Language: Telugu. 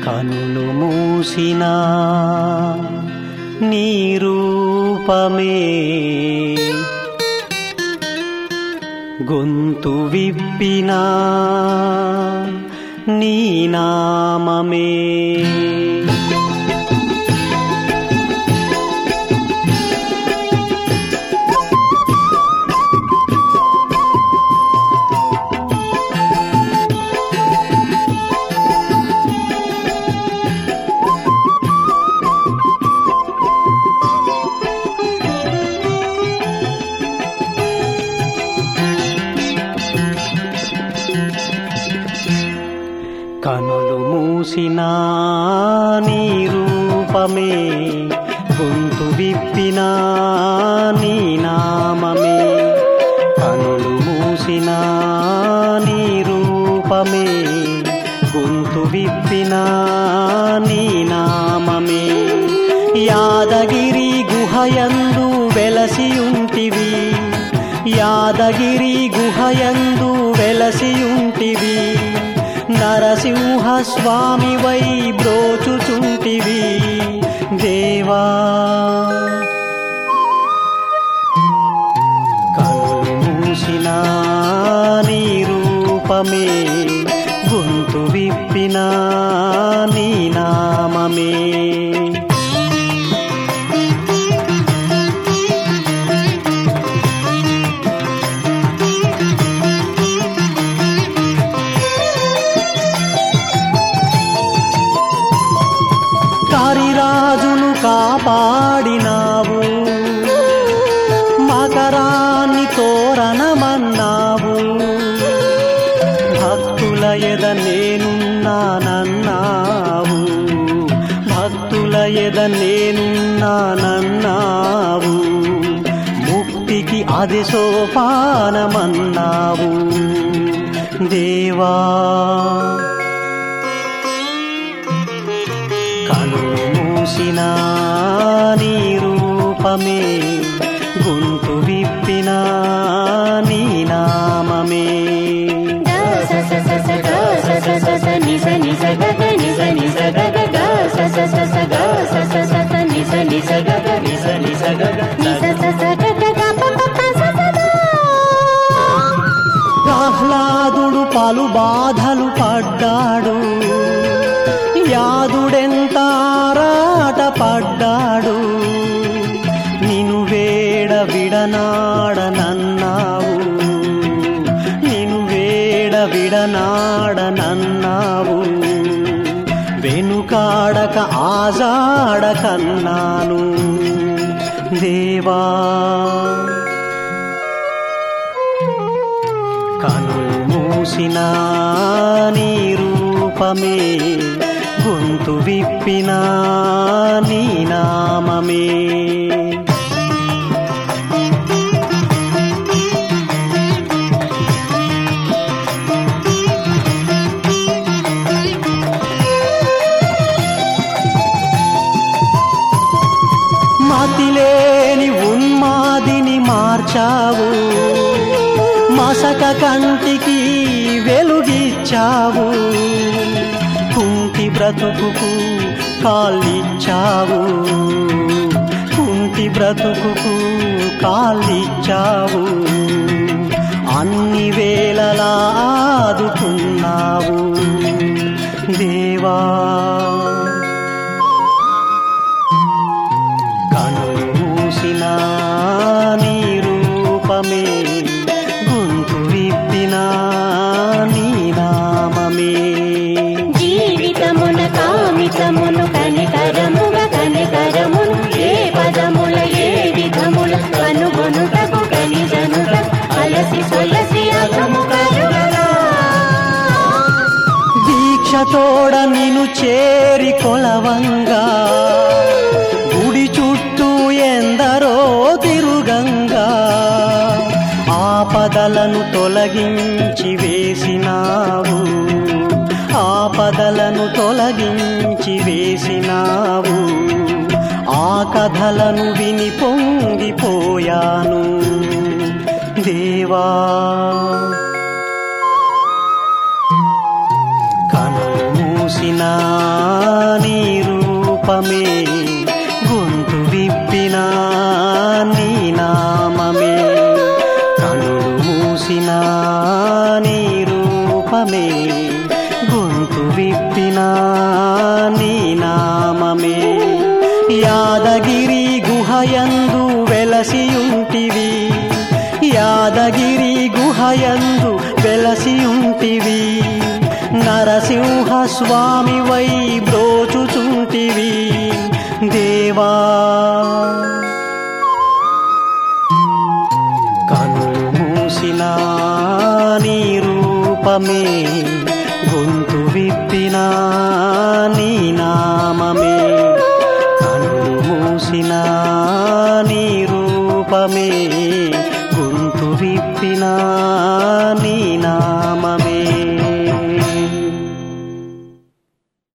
కనులు మూసిన నీ రూపమే గొంతు విప్పిన నీ నామమే కనులు మూసిన నీ రూపమే గొంతు విప్పిన నీ నామమే కనులు మూసిన నీ రూపమే గొంతు విప్పిన నీ నామమే యాదగిరి గుహయందు వెలసియుంటివి యాదగిరి గుహయందు వెలసియుంటివి నరసింహ స్వామి వై బ్రోచుచుంటివి దేవా కనులు మూసిన నీ రూపమే గొంతు విప్పిన నీ నామమే కారిరాజును కాపాడినావు మకరాన్ని తోరణమన్నావు భక్తుల ఎద నేనున్నానన్నావు భక్తుల ఎద నేనున్నానన్నావు ముక్తికి అది సోపానమన్నావు దేవా కనులు మూసిన నీ రూపమే గొంతు విప్పిన నీ నామమే స స స స గ స స స స ని స ని స గ గ ని స ని స గ గ గ స స స స గ స స స స ని స ని స గ గ ని స ని స గ గ ని స స స గ గ గ ప ప ప స స ద ప్రహ్లాదుడు పలు బాధలు పడ్డాడు యాదుడెంత ఆరాట పడ్డాడు నిను వేడ విడనాడనన్నావు నిను వేడ విడనాడనన్నావు వెనుకాడక ఆజాడకన్నాను దేవా కనులు మూసిన నీ రూపమే గొంతు విప్పిన నీ నామమే మతిలేని ఉన్మాదిని మార్చావు మసక కంటికి వెలుగిచ్చావు కుంటి బ్రతుకుకు కాళ్ళిచ్చావు కుంటి బ్రతుకుకు కాళ్ళిచ్చావు అన్ని వేళలా ఆదుకున్నావు దేవా కనులు మూసిన నీ రూపమే గొంతు విప్పిన నీ నామమే జీవితమున కామితమును కనికరముగ కనికరమును ఏ పదముల ఏ విధముల కనుగొనుటకు కనిజనుట అలసి సొలసి అగము కలుగగా దీక్షతోడ నిను చేరి కొలవంగా గుడి చుట్టూ ఎందరో తిరుగంగా ఆపదలను తొలగించి వేసినావు ఆపదలను తొలగించి వేసినావు ఆ కథలను విని పొంగిపోయాను దేవా కను మూసిన రూపమే గొంతు విప్పినా నీ నామమే యాదగిరి గుహయందు వెలసియుంటివి యాదగిరి గుహయందు వెలసియుంటివి నరసింహ స్వామి వై బ్రోచుచుంటివి దేవా కనులు మూసిన నీ రూపమే